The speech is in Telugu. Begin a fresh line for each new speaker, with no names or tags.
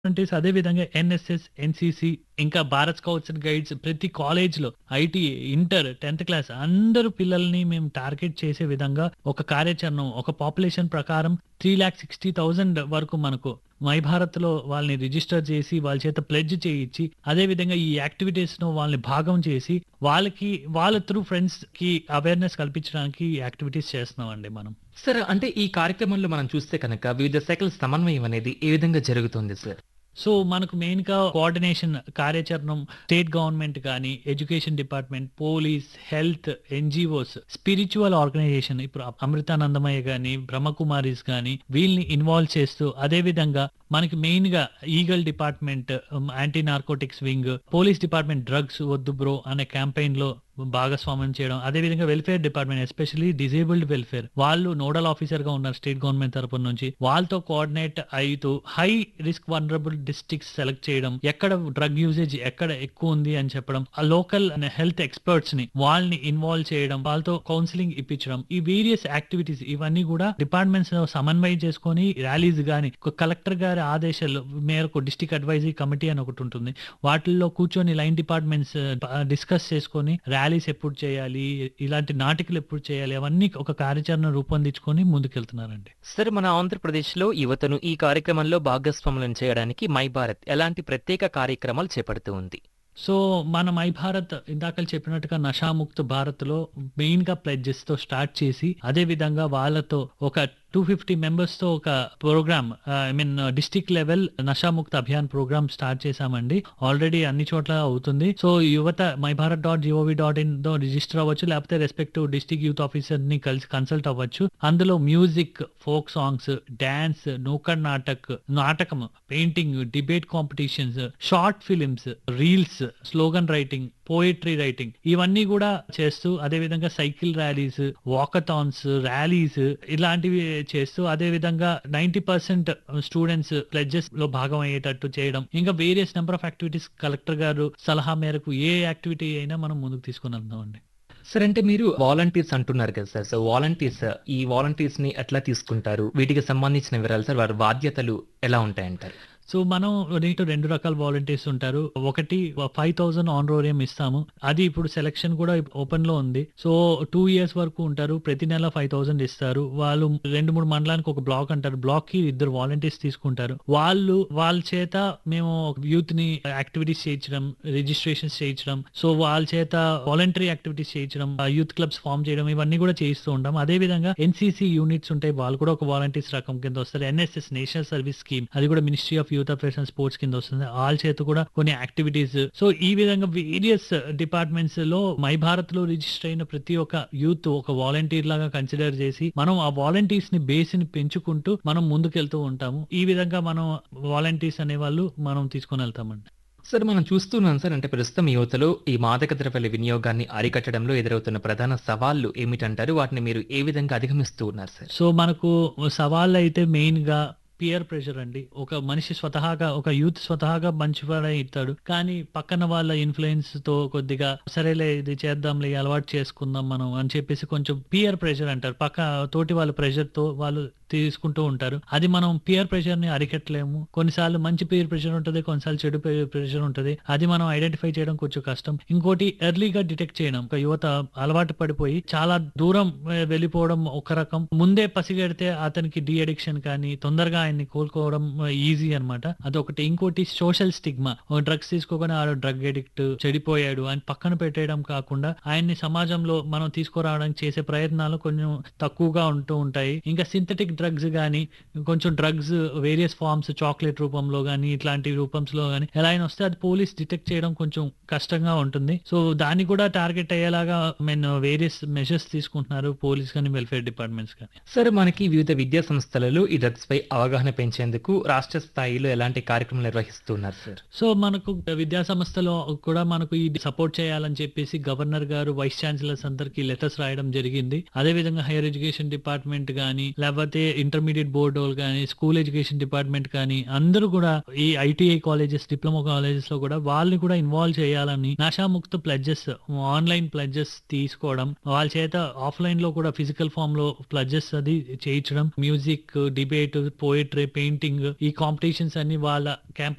వాలంటీర్స్ అదే విధంగా ఎన్ఎస్ఎస్, ఎన్‌సీసీ ఇంకా భారత్ స్కౌట్స్ అండ్ గైడ్స్ ప్రతి కాలేజ్‌లో ఐటీ, ఇంటర్, 10థ్ క్లాస్ అందరూ పిల్లల్ని మేము టార్గెట్ చేసే విధంగా ఒక కార్యాచరణ ఒక పాపులేషన్ ప్రకారం 3,60,000 వరకు మనకు మై భారత్‌లో వాళ్ళని రిజిస్టర్ చేసి వాళ్ళ చేత ప్లెడ్జ్ చేయించి అదే విధంగా ఈ యాక్టివిటీస్‌లో వాళ్ళని భాగం చేసి వాళ్ళకి వాళ్ళ త్రూ ఫ్రెండ్స్‌కి అవేర్‌నెస్ కల్పించడానికి ఈ యాక్టివిటీస్ చేస్తున్నామండి మనం.
సార్ అంటే ఈ కార్యక్రమంలో మనం చూస్తే కనుక వివిధ శాఖల సమన్వయం అనేది ఏ విధంగా జరుగుతుంది సార్?
సో మనకు మెయిన్‌గా కోఆర్డినేషన్ కార్యాచరణం స్టేట్ గవర్నమెంట్ గాని, education department, police, health, NGOs, spiritual organisation ఇప్పుడు అమృతానందమయ్య గాని, బ్రహ్మకుమారీస్ గాని వీళ్ళని ఇన్వాల్వ్ చేస్తూ అదే విధంగా మనకి మెయిన్‌గా eagle department, anti narcotics wing, police department drugs వద్దు బ్రో అనే క్యాంపెయిన్‌లో భాగస్వామ్యం చేయడం. అదే విధంగా welfare department especially disabled welfare వాళ్ళు నోడల్ ఆఫీసర్‌గా ఉన్నారు స్టేట్ గవర్నమెంట్ తరపున నుంచి. వాళ్ళతో కోఆర్డినేట్ అయితూ high risk vulnerable districts select చేయడం. ఎక్కడ డ్రగ్ యూసేజ్ ఎక్కడ ఎక్కువ ఉంది అని చెప్పడం. ఆ లోకల్ హెల్త్ ఎక్స్‌పర్ట్స్‌ని వాళ్ళని ఇన్వాల్వ్ చేయడం. వాళ్ళతో కౌన్సెలింగ్ ఇప్పించడం. ఈ వేరియస్ యాక్టివిటీస్ ఇవన్నీ కూడా డిపార్ట్మెంట్స్ సమన్వయం చేసుకొని ర్యాలీస్ గాని కలెక్టర్ గారి ఆదేశాల మేరకు డిస్ట్రిక్ట్ అడ్వైజరీ కమిటీ అని ఒకటి ఉంటుంది. వాటిల్లో కూర్చొని లైన్ డిపార్ట్మెంట్స్ డిస్కస్ చేసుకొని ర్యాలీస్ ఎప్పుడు చేయాలి, ఇలాంటి నాటికలు ఎప్పుడు చేయాలి అవన్నీ ఒక కార్యాచరణ రూపొందించుకొని ముందుకెళ్తున్నారండి.
సార్ మన ఆంధ్రప్రదేశ్‌లో యువతను ఈ కార్యక్రమంలో భాగస్వాములను చేయడానికి మై భారత్ ఎలాంటి ప్రత్యేక కార్యక్రమాలు చేపడుతూ ఉంది?
సో మన మై భారత్ ఇందాకలు చెప్పినట్టుగా నషాముక్త్ భారత్‌లో మెయిన్‌గా ప్లెడ్జెస్‌తో స్టార్ట్ చేసి అదే విధంగా వాళ్ళతో ఒక 250 మెంబర్స్‌తో ఒక program I mean district level Nasha Mukt Abhiyan program start చేశామండి. ఆల్రెడీ అన్ని చోట్ల అవుతుంది. సో యువత my Bharat dot G O V dot ఇన్‌లో రిజిస్టర్ అవ్వచ్చు. లేకపోతే రెస్పెక్టివ్ డిస్ట్రిక్ట్ యూత్ ఆఫీసర్‌ని కలిసి కన్సల్ట్ అవ్వచ్చు. అందులో music, folk songs, dance, nukkad natak, నాటకం, painting, debate competitions, short films, reels, slogan writing, poetry writing ఇవన్నీ కూడా చేస్తూ అదే విధంగా సైకిల్ ర్యాలీస్, వాకథాన్స్, ర్యాలీస్ ఇలాంటివి చేస్తూ అదే విధంగా 90% స్టూడెంట్స్ ప్లెడ్జెస్‌లో భాగం అయ్యేటట్టు చేయడం. ఇంకా various number of activities collector గారు సలహా మేరకు ఏ యాక్టివిటీ అయినా మనం ముందుకు తీసుకొని వెళ్తామండి.
సార్ అంటే మీరు వాలంటీర్స్ అంటున్నారు కదా సార్. సో వాలంటీర్స్ ఈ వాలంటీర్స్‌ని ఎట్లా తీసుకుంటారు? వీటికి సంబంధించిన వివరాలు సార్ వారి బాధ్యతలు ఎలా ఉంటాయంటారు?
సో మనం దీంట్లో 2 రకాల వాలంటీర్స్ ఉంటారు. ఒకటి 5,000 ఆనరోరియం ఇస్తాము. అది ఇప్పుడు సెలక్షన్ కూడా ఓపెన్‌లో ఉంది. సో 2 ఇయర్స్ వరకు ఉంటారు. ప్రతి నెల 5,000 ఇస్తారు. వాళ్ళు 2, 3 మండలానికి ఒక బ్లాక్ అంటారు. బ్లాక్‌కి ఇద్దరు వాలంటీర్స్ తీసుకుంటారు. వాళ్ళు వాళ్ళ చేత మేము యూత్‌ని యాక్టివిటీస్ చేయించడం, రిజిస్ట్రేషన్స్ చేయించడం, సో వాళ్ళ చేత వాలంటరీ యాక్టివిటీస్ చేయించడం, యూత్ క్లబ్స్ ఫార్మ్ చేయడం ఇవన్నీ కూడా చేయిస్తూ ఉంటాం. అదే విధంగా ఎన్‌సీసీ యూనిట్స్ ఉంటాయి. వాళ్ళు కూడా ఒక వాలంటీర్స్ రకం కింద వస్తారు. ఎన్ఎస్ఎస్ నేషనల్ సర్వీస్ స్కీమ్ అది కూడా ministry of youth affairs and sports కింద వస్తుంది. వాళ్ళ చేత కూడా కొన్ని యాక్టివిటీస్ సో ఈ విధంగా వేరియస్ డిపార్ట్మెంట్స్‌లో మై భారత్‌లో రిజిస్టర్ అయిన ప్రతి ఒక్క యూత్ ఒక వాలంటీర్ లాగా కన్సిడర్ చేసి మనం ఆ వాలంటీర్స్‌ని బేస్‌ని పెంచుకుంటూ మనం ముందుకెళ్తూ ఉంటాము. ఈ విధంగా మనం వాలంటీర్స్ అనేవాళ్ళు మనం తీసుకొని వెళ్తామండి.
సార్ మనం చూస్తున్నాం సార్ అంటే ప్రస్తుతం యువతలో ఈ మాదక ద్రవ్యాల వినియోగాన్ని అరికట్టడంలో ఎదురవుతున్న ప్రధాన సవాళ్లు ఏమిటంటారు? వాటిని మీరు ఏ విధంగా అధిగమిస్తూ ఉన్నారు సార్?
సో మనకు సవాళ్ళైతే మెయిన్‌గా పియర్ ప్రెషర్ అండి. ఒక మనిషి స్వతహాగా ఒక యూత్ స్వతహాగా మంచివాడై ఇస్తాడు. కానీ పక్కన వాళ్ళ ఇన్‌ఫ్లూయెన్స్‌తో కొద్దిగా సరేలే ఇది చేద్దాంలే అలవాటు చేసుకుందాం మనం అని చెప్పేసి కొంచెం పియర్ ప్రెషర్ అంటారు. పక్క తోటి వాళ్ళ ప్రెషర్‌తో వాళ్ళు తీసుకుంటూ ఉంటారు. అది మనం పియర్ ప్రెషర్‌ని అరికట్టలేము. కొన్నిసార్లు మంచి పియర్ ప్రెషర్ ఉంటది. కొన్నిసార్లు చెడు పియర్ ప్రెషర్ ఉంటది. అది మనం ఐడెంటిఫై చేయడం కొంచెం కష్టం. ఇంకోటి ఎర్లీగా డిటెక్ట్ చేయడం. ఒక యువత అలవాటు పడిపోయి చాలా దూరం వెళ్ళిపోవడం ఒక రకం. ముందే పసిగడితే అతనికి డీ అడిక్షన్ కానీ తొందరగా ఆయన్ని కోలుకోవడం ఈజీ అన్నమాట. అదొకటి. ఇంకోటి సోషల్ స్టిగ్మా. డ్రగ్స్ తీసుకోగానే ఆడు డ్రగ్ అడిక్ట్ చెడిపోయాడు అని పక్కన పెట్టేయడం కాకుండా ఆయన్ని సమాజంలో మనం తీసుకురావడానికి చేసే ప్రయత్నాలు కొంచెం తక్కువగా ఉంటూ ఉంటాయి. ఇంకా సింథటిక్ డ్రగ్స్ గాని కొంచెం డ్రగ్స్ వేరియస్ ఫార్మ్స్ చాక్లేట్ రూపంలో గాని ఇట్లాంటి రూపంలో గాని ఎలా అయినా వస్తే అది పోలీస్ డిటెక్ట్ చేయడం కొంచెం కష్టంగా ఉంటుంది. సో దాన్ని కూడా టార్గెట్ అయ్యేలాగా మీన్ వేరియస్ మెజర్స్ తీసుకుంటున్నారు పోలీస్ గాని, వెల్ఫేర్ డిపార్ట్మెంట్స్ గాని.
సార్ మనకి వివిధ విద్యా సంస్థలలో ఈ డ్రగ్స్ పై అవగాహన పెంచేందుకు రాష్ట్ర స్థాయిలో ఎలాంటి కార్యక్రమాలు నిర్వహిస్తున్నారు సార్?
సో మనకు విద్యా సంస్థలో కూడా మనకు ఈ సపోర్ట్ చేయాలని చెప్పేసి గవర్నర్ గారు, వైస్ ఛాన్సలర్స్ అందరికి లెటర్స్ రాయడం జరిగింది. అదే విధంగా హైయర్ ఎడ్యుకేషన్ డిపార్ట్మెంట్ గాని లేకపోతే ఇంటర్మీడియట్ బోర్డ్ వాళ్ళు గాని, స్కూల్ ఎడ్యుకేషన్ డిపార్ట్మెంట్ కానీ అందరూ కూడా ఈ ఐటీఐ కాలేజెస్, డిప్లొమా కాలేజెస్ లో కూడా వాళ్ళని కూడా ఇన్వాల్వ్ చేయాలని నషాముక్త ప్లెడ్జెస్ ఆన్‌లైన్ ప్లెడ్జెస్ తీసుకోవడం, వాళ్ళ చేత ఆఫ్‌లైన్ లో కూడా ఫిజికల్ ఫార్మ్ లో ప్లెడ్జెస్ అది చేయించడం, మ్యూజిక్, డిబేట్, పోయెట్రీ, పెయింటింగ్ ఈ కాంపిటీషన్స్ అన్ని వాళ్ళ క్యాంపస్